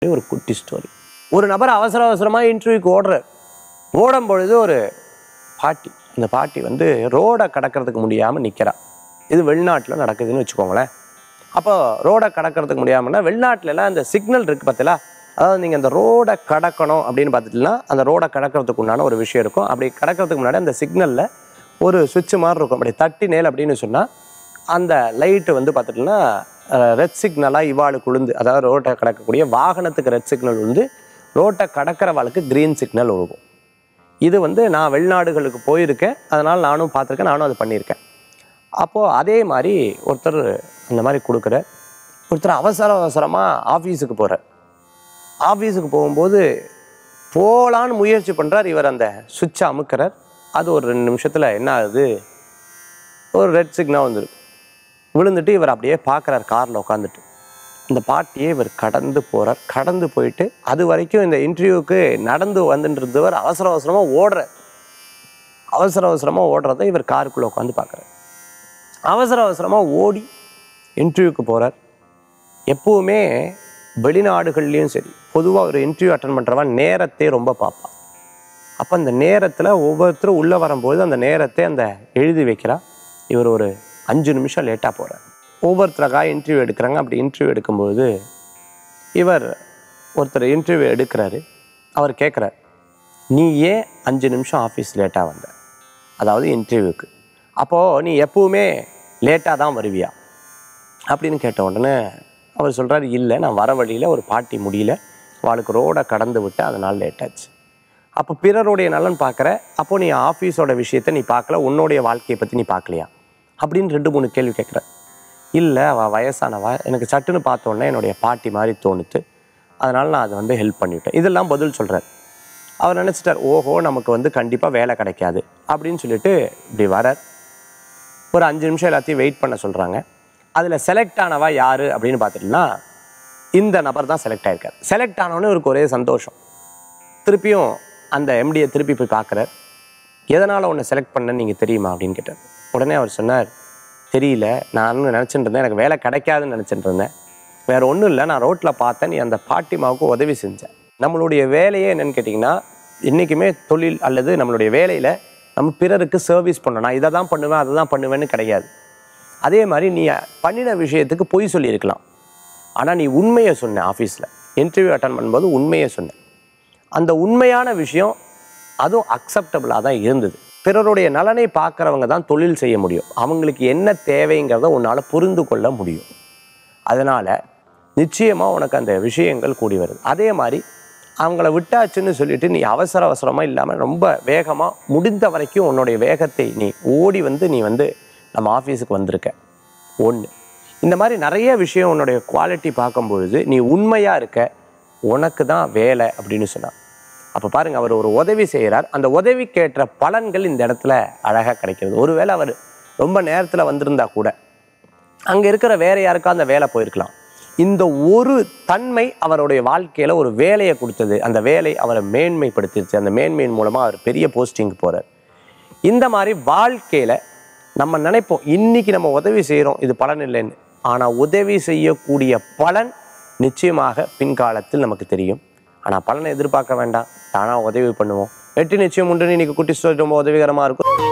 ஒரு குட்டி ஸ்டோரி ஒரு நபர் அவசர அவசரமாக இன்டர்வியூக்கு ஓடுறார் ஓடும் பொழுது ஒரு பாட்டி அந்த பாட்டி வந்து ரோடை கடக்கிறதுக்கு முடியாமல் நிற்கிறா இது வெளிநாட்டில் நடக்குதுன்னு வச்சுக்கோங்களேன் அப்போ ரோடை கடக்கிறதுக்கு முடியாமல்னா வெளிநாட்டுலலாம் அந்த சிக்னல் இருக்குது பார்த்தீங்களா அதாவது நீங்கள் அந்த ரோடை கடக்கணும் அப்படின்னு பார்த்துட்டுனா அந்த ரோடை கடக்கிறதுக்கு உண்டான ஒரு விஷயம் இருக்கும் அப்படி கடக்கிறதுக்கு முன்னாடி அந்த சிக்னலில் ஒரு சுவிட்ச் மாதிரி இருக்கும் அப்படி தட்டி நேல் அப்படின்னு சொன்னால் அந்த லைட்டு வந்து பார்த்துட்டுனா ரெட் சிக்னலாக இவாளுக்கு உளுந்து அதாவது ரோட்டை கடக்கக்கூடிய வாகனத்துக்கு ரெட் சிக்னல் வந்து ரோட்டை கடக்கிறவாளுக்கு க்ரீன் சிக்னல் இருக்கும் இது வந்து நான் வெளிநாடுகளுக்கு போயிருக்கேன் அதனால் நானும் பார்த்துருக்கேன் நானும் அது பண்ணியிருக்கேன் அப்போது அதே மாதிரி ஒருத்தர் அந்த மாதிரி கொடுக்குற ஒருத்தர் அவசர அவசரமாக ஆஃபீஸுக்கு போகிறார் ஆஃபீஸுக்கு போகும்போது போகலான்னு முயற்சி பண்ணுறார் இவர் அந்த சுவிட்சை அமுக்கிறார் அது ஒரு ரெண்டு நிமிஷத்தில் என்ன ஆகுது ஒரு ரெட் சிக்னல் வந்துருக்கு விழுந்துட்டு இவர் அப்படியே பார்க்குறார் காரில் உட்காந்துட்டு இந்த பாட்டியை இவர் கடந்து போகிறார் கடந்து போயிட்டு அது வரைக்கும் இந்த இன்டர்வியூக்கு நடந்து வந்துட்டு இருந்தவர் அவசர அவசரமாக ஓடுற அவசர அவசரமாக ஓடுறத இவர் காருக்குள்ளே உட்காந்து பார்க்குறார் அவசர அவசரமாக ஓடி இன்டர்வியூக்கு போகிறார் எப்பவுமே வெளிநாடுகள்லேயும் சரி பொதுவாக ஒரு இன்டர்வியூ அட்டன் பண்ணுறவன் நேரத்தை ரொம்ப பார்ப்பான் அப்போ அந்த நேரத்தில் ஒவ்வொருத்தரும் உள்ளே வரும்போது அந்த நேரத்தை அந்த எழுதி வைக்கிறா இவர் ஒரு அஞ்சு நிமிஷம் லேட்டாக போகிறார் ஒவ்வொருத்தருக்காக இன்டர்வியூ எடுக்கிறாங்க அப்படி இன்டர்வியூ எடுக்கும்போது இவர் ஒருத்தர் இன்டர்வியூ எடுக்கிறாரு அவர் கேட்குறார் நீ ஏன் அஞ்சு நிமிஷம் ஆஃபீஸ் லேட்டாக வந்த அதாவது இன்டர்வியூக்கு அப்போது நீ எப்பவுமே லேட்டாக தான் வருவியா அப்படின்னு கேட்ட உடனே அவர் சொல்கிறாரு இல்லை நான் வர வழியில் ஒரு பாட்டி முடியல அவளுக்கு ரோடை கடந்து விட்டு அதனால் லேட் ஆச்சு அப்போ பிறருடைய நலன் பார்க்குற அப்போ நீ ஆஃபீஸோட விஷயத்தை நீ பார்க்கல உன்னுடைய வாழ்க்கையை பற்றி நீ பார்க்கலையா அப்படின்னு ரெண்டு மூணு கேள்வி கேட்குற இல்லை அவள் வயசானவா எனக்கு சட்டுன்னு பார்த்த உடனே என்னுடைய பாட்டி மாதிரி தோணுத்து அதனால் நான் அதை வந்து ஹெல்ப் பண்ணிவிட்டேன் இதெல்லாம் பதில் சொல்கிறார் அவர் நினச்சிட்டார் ஓஹோ நமக்கு வந்து கண்டிப்பாக வேலை கிடைக்காது அப்படின்னு சொல்லிட்டு இப்படி வரார் ஒரு அஞ்சு நிமிஷம் எல்லாத்தையும் வெயிட் பண்ண சொல்கிறாங்க அதில் செலக்ட் ஆனவா யார் அப்படின்னு பார்த்துட்டுனா இந்த நபர் தான் செலக்ட் ஆயிருக்கார் செலக்ட் ஆனவொன்னே இவருக்கு ஒரே சந்தோஷம் திருப்பியும் அந்த எம்டியை திருப்பி போய் பார்க்குறார் எதனால் உன்னை செலக்ட் பண்ணேன்னு நீங்கள் தெரியுமா அப்படின்னு கேட்டார் உடனே அவர் சொன்னார் தெரியல நான் நினச்சிட்டு இருந்தேன் எனக்கு வேலை கிடைக்காதுன்னு நினச்சிட்டு இருந்தேன் வேற ஒன்றும் இல்லை நான் ரோட்டில் பார்த்தேன் நீ அந்த பாட்டிமாவுக்கு உதவி செஞ்சேன் நம்மளுடைய வேலையே என்னன்னு கேட்டிங்கன்னா என்றைக்குமே தொழில் அல்லது நம்மளுடைய வேலையில் நம்ம பிறருக்கு சர்வீஸ் பண்ணணும் நான் இதை தான் பண்ணுவேன் அதை தான் பண்ணுவேன்னு கிடையாது அதே மாதிரி நீ பண்ணின விஷயத்துக்கு பொய் சொல்லியிருக்கலாம் ஆனால் நீ உண்மையை சொன்ன ஆஃபீஸில் இன்டர்வியூ அட்டன் பண்ணும்போது உண்மையை சொன்ன அந்த உண்மையான விஷயம் அதுவும் அக்செப்டபுளாக தான் இருந்தது பிறருடைய நலனை பார்க்குறவங்க தான் தொழில் செய்ய முடியும் அவங்களுக்கு என்ன தேவைங்கிறத உன்னால் புரிந்து கொள்ள முடியும் அதனால் நிச்சயமாக உனக்கு அந்த விஷயங்கள் கூடி வருது அதே மாதிரி அவங்கள விட்டாச்சுன்னு சொல்லிட்டு நீ அவசர அவசரமாக இல்லாமல் ரொம்ப வேகமாக முடிந்த வரைக்கும் உன்னுடைய வேகத்தை நீ ஓடி வந்து நீ வந்து நம்ம ஆஃபீஸுக்கு வந்திருக்க ஒன்று இந்த மாதிரி நிறைய விஷயம் உன்னுடைய குவாலிட்டி பார்க்கும்பொழுது நீ உண்மையாக இருக்க உனக்கு தான் வேலை அப்படின்னு சொன்னார் அப்போ பாருங்க அவர் ஒரு உதவி செய்கிறார் அந்த உதவிக்கேற்ற பலன்கள் இந்த இடத்துல அழகாக கிடைக்கிறது ஒருவேளை அவர் ரொம்ப நேரத்தில் வந்திருந்தா கூட அங்கே இருக்கிற வேற யாருக்கா அந்த வேலை போயிருக்கலாம் இந்த ஒரு தன்மை அவருடைய வாழ்க்கையில் ஒரு வேலையை கொடுத்தது அந்த வேலை அவரை மேன்மைப்படுத்திருச்சு அந்த மேன்மையின் மூலமாக அவர் பெரிய போஸ்டிங்க்கு போகிறார் இந்த மாதிரி வாழ்க்கையில் நம்ம நினைப்போம் இன்னைக்கு நம்ம உதவி செய்கிறோம் இது பலன் இல்லைன்னு ஆனால் உதவி செய்யக்கூடிய பலன் நிச்சயமாக பின்காலத்தில் நமக்கு தெரியும் ஆனால் பலனை எதிர்பார்க்க வேண்டாம் தானாக உதவி பண்ணுவோம் வெற்றி நிச்சயம் உண்டு இன்னைக்கு குட்டி ஸ்டோரி ரொம்ப உதவிகரமாக இருக்கும்